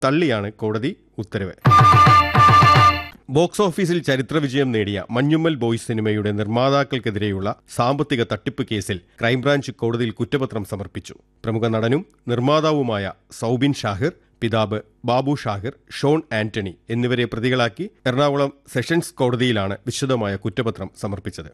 തള്ളിയാണ് കോടതി ഉത്തരവ് ബോക്സ് ഓഫീസിൽ ചരിത്ര വിജയം നേടിയ മഞ്ഞുമ്മൽ ബോയ്സ് സിനിമയുടെ നിർമ്മാതാക്കൾക്കെതിരെയുള്ള സാമ്പത്തിക തട്ടിപ്പ് കേസിൽ ക്രൈംബ്രാഞ്ച് കോടതിയിൽ കുറ്റപത്രം സമർപ്പിച്ചു പ്രമുഖ നടനും നിർമ്മാതാവുമായ സൗബിൻ ഷാഹിർ പിതാവ് ബാബു ഷാഹിർ ഷോൺ ആന്റണി എന്നിവരെ പ്രതികളാക്കി എറണാകുളം സെഷൻസ് കോടതിയിലാണ് വിശദമായ കുറ്റപത്രം സമർപ്പിച്ചത്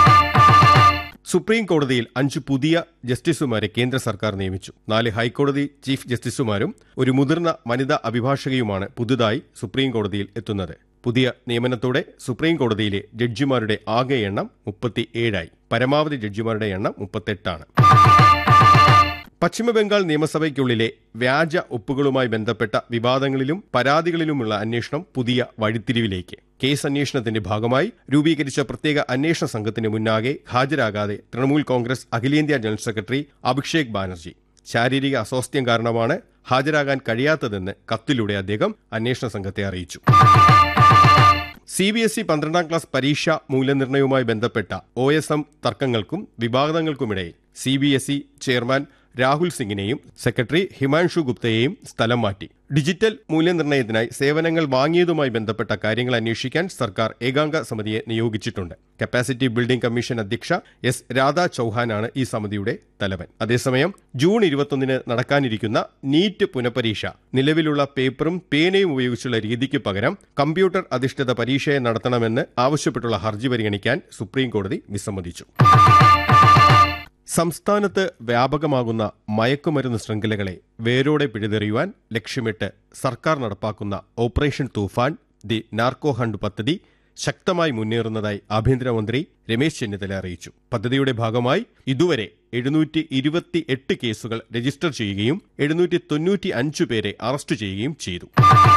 സുപ്രീം കോടതിയിൽ അഞ്ച് പുതിയ ജസ്റ്റിസുമാരെ കേന്ദ്ര സർക്കാർ നിയമിച്ചു നാല് ഹൈക്കോടതി ചീഫ് ജസ്റ്റിസുമാരും ഒരു മുതിർന്ന വനിതാ അഭിഭാഷകയുമാണ് പുതുതായി സുപ്രീം കോടതിയിൽ എത്തുന്നത് പുതിയ നിയമനത്തോടെ സുപ്രീം കോടതിയിലെ ജഡ്ജിമാരുടെ ആകെ എണ്ണം മുപ്പത്തി ഏഴായി പരമാവധി ജഡ്ജിമാരുടെ എണ്ണം മുപ്പത്തെട്ടാണ് പശ്ചിമബംഗാൾ നിയമസഭയ്ക്കുള്ളിലെ വ്യാജ ഒപ്പുകളുമായി ബന്ധപ്പെട്ട വിവാദങ്ങളിലും പരാതികളിലുമുള്ള അന്വേഷണം പുതിയ വഴിത്തിരിവിലേക്ക് കേസ് അന്വേഷണത്തിന്റെ ഭാഗമായി രൂപീകരിച്ച പ്രത്യേക അന്വേഷണ സംഘത്തിന് മുന്നാകെ ഹാജരാകാതെ തൃണമൂൽ കോൺഗ്രസ് അഖിലേന്ത്യാ ജനറൽ സെക്രട്ടറി അഭിഷേക് ബാനർജി ശാരീരിക അസ്വാസ്ഥ്യം കാരണമാണ് ഹാജരാകാൻ കഴിയാത്തതെന്ന് കത്തിലൂടെ അദ്ദേഹം അന്വേഷണ സംഘത്തെ അറിയിച്ചു സി ബി എസ് ഇ പന്ത്രണ്ടാം ക്ലാസ് പരീക്ഷ മൂല്യനിർണ്ണയവുമായി ബന്ധപ്പെട്ട ഒ എസ് എം തർക്കങ്ങൾക്കും വിവാദങ്ങൾക്കുമിടയിൽ C B S E chairman Rahul സിംഗിനെയും സെക്രട്ടറി ഹിമാൻഷു ഗുപ്തയെയും സ്ഥലം മാറ്റി ഡിജിറ്റൽ മൂല്യനിർണ്ണയത്തിനായി സേവനങ്ങൾ വാങ്ങിയതുമായി ബന്ധപ്പെട്ട കാര്യങ്ങൾ അന്വേഷിക്കാൻ സർക്കാർ ഏകാംഗ സമിതിയെ നിയോഗിച്ചിട്ടുണ്ട് കപ്പാസിറ്റി ബിൽഡിംഗ് കമ്മീഷൻ അധ്യക്ഷ എസ് രാധാ ചൌഹാനാണ് ഈ സമിതിയുടെ തലവൻ അതേസമയം ജൂൺ ഇരുപത്തൊന്നിന് നടക്കാനിരിക്കുന്ന നീറ്റ് പുനഃപരീക്ഷ നിലവിലുള്ള പേപ്പറും പേനയും ഉപയോഗിച്ചുള്ള രീതിക്ക് പകരം കമ്പ്യൂട്ടർ അധിഷ്ഠിത പരീക്ഷയെ നടത്തണമെന്ന് ആവശ്യപ്പെട്ടുള്ള ഹർജി പരിഗണിക്കാൻ സുപ്രീം കോടതി വിസമ്മതിച്ചു സംസ്ഥാനത്ത് വ്യാപകമാകുന്ന മയക്കുമരുന്ന് ശൃംഖലകളെ വേരോടെ പിഴുതെറിയുവാൻ ലക്ഷ്യമിട്ട് സർക്കാർ നടപ്പാക്കുന്ന ഓപ്പറേഷൻ തൂഫാൻ ദി നാർക്കോ ഹണ്ട് പദ്ധതി ശക്തമായി മുന്നേറുന്നതായി ആഭ്യന്തരമന്ത്രി രമേശ് ചെന്നിത്തല അറിയിച്ചു പദ്ധതിയുടെ ഭാഗമായി ഇതുവരെ എഴുന്നൂറ്റി ഇരുപത്തി എട്ട് കേസുകൾ രജിസ്റ്റർ ചെയ്യുകയും എഴുന്നൂറ്റി തൊണ്ണൂറ്റി അഞ്ച് പേരെ അറസ്റ്റ് ചെയ്യുകയും ചെയ്തു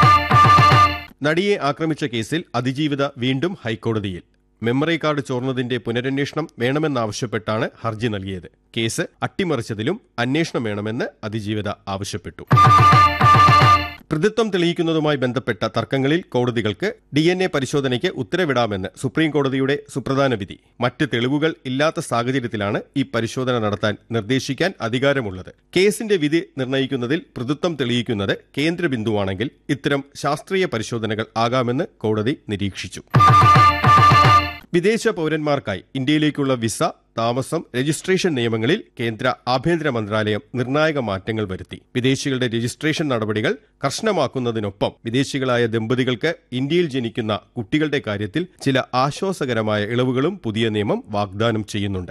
നടിയെ ആക്രമിച്ച കേസിൽ അതിജീവിത വീണ്ടും ഹൈക്കോടതിയിൽ മെമ്മറി കാർഡ് ചോർന്നതിന്റെ പുനരന്വേഷണം വേണമെന്നാവശ്യപ്പെട്ടാണ് ഹർജി നൽകിയത് കേസ് അട്ടിമറിച്ചതിലും അന്വേഷണം വേണമെന്ന് അതിജീവിത ആവശ്യപ്പെട്ടു പ്രതിത്വം തെളിയിക്കുന്നതുമായി ബന്ധപ്പെട്ട തർക്കങ്ങളിൽ കോടതികൾക്ക് ഡി എൻ എ പരിശോധനയ്ക്ക് ഉത്തരവിടാമെന്ന് സുപ്രീം കോടതിയുടെ സുപ്രധാന വിധി മറ്റ് തെളിവുകൾ ഇല്ലാത്ത സാഹചര്യത്തിലാണ് ഈ പരിശോധന നടത്താൻ നിർദ്ദേശിക്കാൻ അധികാരമുള്ളത് കേസിന്റെ വിധി നിർണ്ണയിക്കുന്നതിൽ പ്രതിത്വം തെളിയിക്കുന്നത് കേന്ദ്ര ബിന്ദുവാണെങ്കിൽ ഇത്തരം ശാസ്ത്രീയ പരിശോധനകൾ ആകാമെന്ന് കോടതി നിരീക്ഷിച്ചു വിദേശ പൗരന്മാർക്കായി ഇന്ത്യയിലേക്കുള്ള വിസ താമസം രജിസ്ട്രേഷൻ നിയമങ്ങളിൽ കേന്ദ്ര ആഭ്യന്തര മന്ത്രാലയം നിർണായക മാറ്റങ്ങൾ വരുത്തി വിദേശികളുടെ രജിസ്ട്രേഷൻ നടപടികൾ കർശനമാക്കുന്നതിനൊപ്പം വിദേശികളായ ദമ്പതികൾക്ക് ഇന്ത്യയിൽ ജനിക്കുന്ന കുട്ടികളുടെ കാര്യത്തിൽ ചില ആശ്വാസകരമായ ഇളവുകളും പുതിയ നിയമം വാഗ്ദാനം ചെയ്യുന്നുണ്ട്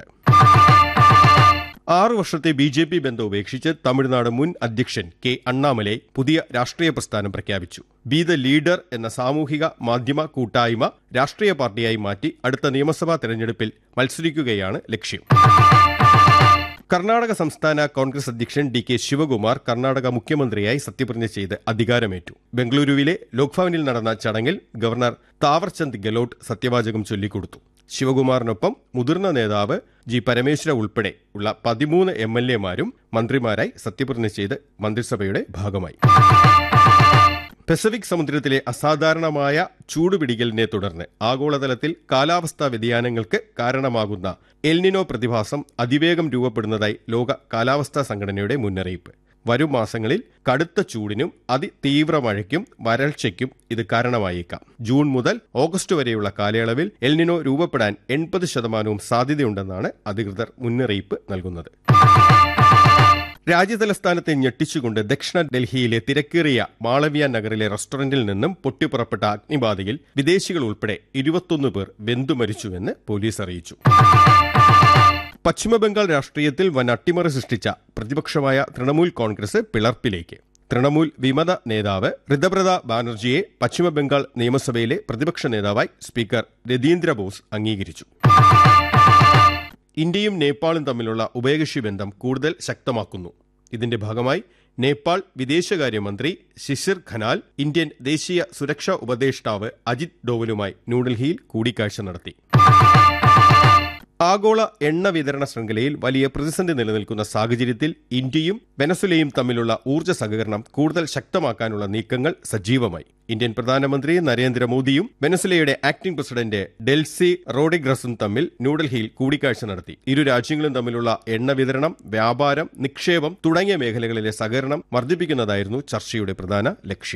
ആറു വർഷത്തെ ബി ജെ പി ബന്ധം ഉപേക്ഷിച്ച് തമിഴ്നാട് മുൻ അധ്യക്ഷൻ കെ അണ്ണാമലൈ പുതിയ രാഷ്ട്രീയ പ്രസ്ഥാനം പ്രഖ്യാപിച്ചു ബി ദ ലീഡർ എന്ന സാമൂഹിക മാധ്യമ കൂട്ടായ്മ രാഷ്ട്രീയ പാർട്ടിയായി മാറ്റി അടുത്ത നിയമസഭാ തെരഞ്ഞെടുപ്പിൽ മത്സരിക്കുകയാണ് ലക്ഷ്യം കർണാടക സംസ്ഥാന കോൺഗ്രസ് അധ്യക്ഷൻ ഡി കെ ശിവകുമാർ കർണാടക മുഖ്യമന്ത്രിയായി സത്യപ്രതിജ്ഞ ചെയ്ത് അധികാരമേറ്റു ബംഗളൂരുവിലെ ലോക്ഭവനിൽ നടന്ന ചടങ്ങിൽ ഗവർണർ താവർചന്ദ് ഗെലോട്ട് സത്യവാചകം ചൊല്ലിക്കൊടുത്തു ശിവകുമാറിനൊപ്പം മുതിർന്ന നേതാവ് ജി പരമേശ്വര ഉൾപ്പെടെ ഉള്ള പതിമൂന്ന് എം എൽ എമാരും മന്ത്രിമാരായി സത്യപ്രതിജ്ഞ ചെയ്ത് മന്ത്രിസഭയുടെ ഭാഗമായി പസഫിക് സമുദ്രത്തിലെ അസാധാരണമായ ചൂടുപിടിക്കലിനെ തുടർന്ന് ആഗോളതലത്തിൽ കാലാവസ്ഥാ വ്യതിയാനങ്ങൾക്ക് കാരണമാകുന്ന എൽനിനോ പ്രതിഭാസം അതിവേഗം രൂപപ്പെടുന്നതായി ലോക കാലാവസ്ഥാ സംഘടനയുടെ മുന്നറിയിപ്പ് വരും മാസങ്ങളിൽ കടുത്ത ചൂടിനും അതിതീവ്ര മഴയ്ക്കും വരൾച്ചയ്ക്കും ഇത് കാരണമായേക്കാം ജൂൺ മുതൽ ഓഗസ്റ്റ് വരെയുള്ള കാലയളവിൽ എൽനിനോ രൂപപ്പെടാൻ എൺപത് ശതമാനവും സാധ്യതയുണ്ടെന്നാണ് അധികൃതർ മുന്നറിയിപ്പ് നൽകുന്നത് രാജ്യതലസ്ഥാനത്തെ ഞെട്ടിച്ചുകൊണ്ട് ദക്ഷിണ ഡൽഹിയിലെ തിരക്കേറിയ മാളവ്യ നഗറിലെ റെസ്റ്റോറന്റിൽ നിന്നും പൊട്ടിപ്പുറപ്പെട്ട അഗ്നിബാധയിൽ വിദേശികൾ ഉൾപ്പെടെ ഇരുപത്തൊന്ന് പേർ വെന്തുമരിച്ചുവെന്ന് പോലീസ് അറിയിച്ചു പശ്ചിമബംഗാൾ രാഷ്ട്രീയത്തിൽ വൻ അട്ടിമറി സൃഷ്ടിച്ച പ്രതിപക്ഷമായ തൃണമൂൽ കോൺഗ്രസ് പിളർപ്പിലേക്ക് തൃണമൂൽ വിമത നേതാവ് ഋതബ്രത ബാനർജിയെ പശ്ചിമബംഗാൾ നിയമസഭയിലെ പ്രതിപക്ഷ നേതാവായി സ്പീക്കർ രതീന്ദ്ര ബോസ് അംഗീകരിച്ചു ഇന്ത്യയും നേപ്പാളും തമ്മിലുള്ള ഉഭയകക്ഷി ബന്ധം കൂടുതൽ ശക്തമാക്കുന്നു ഇതിന്റെ ഭാഗമായി നേപ്പാൾ വിദേശകാര്യമന്ത്രി ശിശിർ ഖനാൽ ഇന്ത്യൻ ദേശീയ സുരക്ഷാ ഉപദേഷ്ടാവ് അജിത് ഡോവലുമായി ന്യൂഡൽഹിയിൽ കൂടിക്കാഴ്ച നടത്തി ആഗോള എണ്ണ വിതരണ ശൃംഖലയിൽ വലിയ പ്രതിസന്ധി നിലനിൽക്കുന്ന സാഹചര്യത്തിൽ ഇന്ത്യയും വെനസുലയും തമ്മിലുള്ള ഊർജ്ജ സഹകരണം കൂടുതൽ ശക്തമാക്കാനുള്ള നീക്കങ്ങൾ സജീവമായി ഇന്ത്യൻ പ്രധാനമന്ത്രി നരേന്ദ്രമോദിയും വെനസുലയുടെ ആക്ടിംഗ് പ്രസിഡന്റ് ഡെൽസി റോഡിഗ്രസും തമ്മിൽ ന്യൂഡൽഹിയിൽ കൂടിക്കാഴ്ച നടത്തി ഇരു രാജ്യങ്ങളും തമ്മിലുള്ള എണ്ണ വിതരണം വ്യാപാരം നിക്ഷേപം തുടങ്ങിയ മേഖലകളിലെ സഹകരണം വർദ്ധിപ്പിക്കുന്നതായിരുന്നു ചർച്ചയുടെ പ്രധാന ലക്ഷ്യം